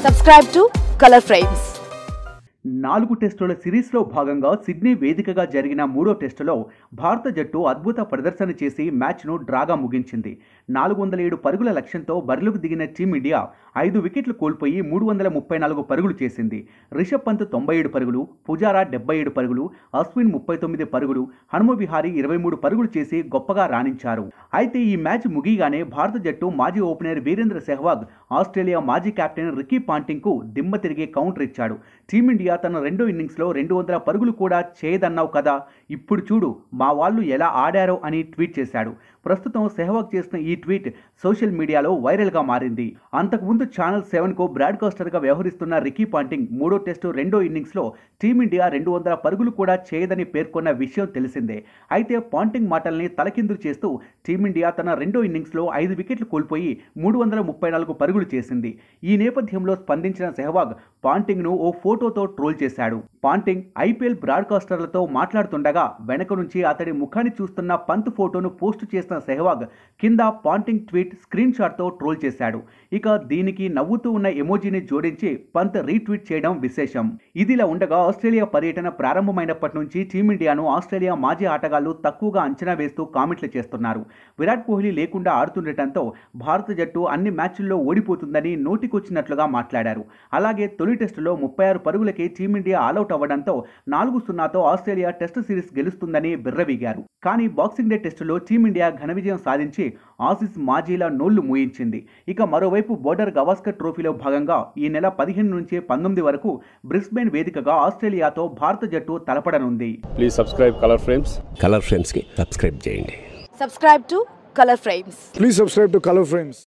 Subscribe to Color Frames. నాలుగు టెస్టుల సిరీస్లో భాగంగా సిడ్నీ వేదికగా జరిగిన మూడో టెస్టులో భారత జట్టు అద్భుత ప్రదర్శన చేసి మ్యాచ్ను డ్రాగా ముగించింది నాలుగు వందల ఏడు పరుగుల లక్ష్యంతో బరిలోకి దిగిన టీమిండియా ఐదు వికెట్లు కోల్పోయి మూడు వందల ముప్పై నాలుగు పరుగులు చేసింది రిషబ్ పంత్ తొంభై ఏడు పరుగులు పుజారా డెబ్బై ఏడు పరుగులు అశ్విన్ ముప్పై తొమ్మిది పరుగులు హనుమ విహారీ ఇరవై మూడు పరుగులు చేసి గొప్పగా రాణించారు అయితే ఈ మ్యాచ్ ముగియగానే భారత జట్టు మాజీ ఓపెనర్ వీరేంద్ర సెహ్వాగ్ ఆస్ట్రేలియా మాజీ కెప్టెన్ రికీ పాంటింగ్కు దిమ్మ తిరిగే కౌంటర్ ఇచ్చాడు టీమిండియా తన రెండో ఇన్నింగ్స్లో రెండు వందల పరుగులు కూడా చేయదన్నావు కదా ఇప్పుడు చూడు మా వాళ్ళు ఎలా ఆడారో అని ట్వీట్ చేశాడు ప్రస్తుతం సెహ్వాగ్ చేసిన ఈ ట్వీట్ సోషల్ మీడియాలో వైరల్గా మారింది అంతకుముందు ఛానల్ సెవెన్కు బ్రాడ్కాస్టర్గా వ్యవహరిస్తున్న రికీ పాంటింగ్ మూడో టెస్టు రెండో ఇన్నింగ్స్లో టీమిండియా రెండు వందల పరుగులు కూడా చేయదని పేర్కొన్న విషయం తెలిసిందే అయితే పాంటింగ్ మాటల్ని తలకిందులు చేస్తూ టీమిండియా తన రెండో ఇన్నింగ్స్లో ఐదు వికెట్లు కోల్పోయి మూడు వందల ముప్పై నాలుగు పరుగులు చేసింది ఈ నేపథ్యంలో స్పందించిన సెహ్వాగ్ పాంటింగ్ను ఓ ఫోటోతో ట్రోల్ చేశాడు పాంటింగ్ ఐపీఎల్ బ్రాడ్కాస్టర్లతో మాట్లాడుతుండగా వెనక నుంచి అతడి ముఖాన్ని చూస్తున్న పంత్ ఫోటోను పోస్ట్ చేసిన సెహ్వాగ్ కింద పాంటింగ్ ట్వీట్ స్క్రీన్ షాట్తో ట్రోల్ చేశాడు ఇక దీనికి నవ్వుతూ ఉన్న ఎమోజీని జోడించి పంత్ రీట్వీట్ చేయడం విశేషం ఇదిలా ఉండగా ఆస్ట్రేలియా పర్యటన ప్రారంభమైనప్పటి నుంచి టీమిండియాను ఆస్ట్రేలియా మాజీ ఆటగాళ్లు తక్కువగా అంచనా వేస్తూ కామెంట్లు చేస్తున్నారు విరాట్ కోహ్లీ లేకుండా ఆడుతుండటంతో భారత జట్టు అన్ని మ్యాచ్ల్లో ఓడిపోతుందని నోటికొచ్చినట్లుగా మాట్లాడారు అలాగే తొలి టెస్టులో ముప్పై ఆరు పరుగులకే టీమిండియా ఆలౌట్ అవ్వడంతో నాలుగు సున్నాతో ఆస్ట్రేలియా టెస్ట్ సిరీస్ గెలుస్తుందని బిర్రవీగారు కానీ బాక్సింగ్ డే టెస్టులో టీమిండియా ఘన విజయం సాధించి ఆసీస్ మాజీల నోళ్లు మూయించింది ఇక మరోవైపు బోర్డర్ గవాస్కర్ ట్రోఫీలో భాగంగా ఈ నెల పదిహేను నుంచి పంతొమ్మిది వరకు బ్రిస్బెన్ వేదికగా ఆస్ట్రేలియాతో భారత జట్టు తలపడనుంది please subscribe colour frames colour ఫ్రేమ్స్కి సబ్స్క్రైబ్ చేయండి Subscribe to Color Frames. Please subscribe to Color Frames.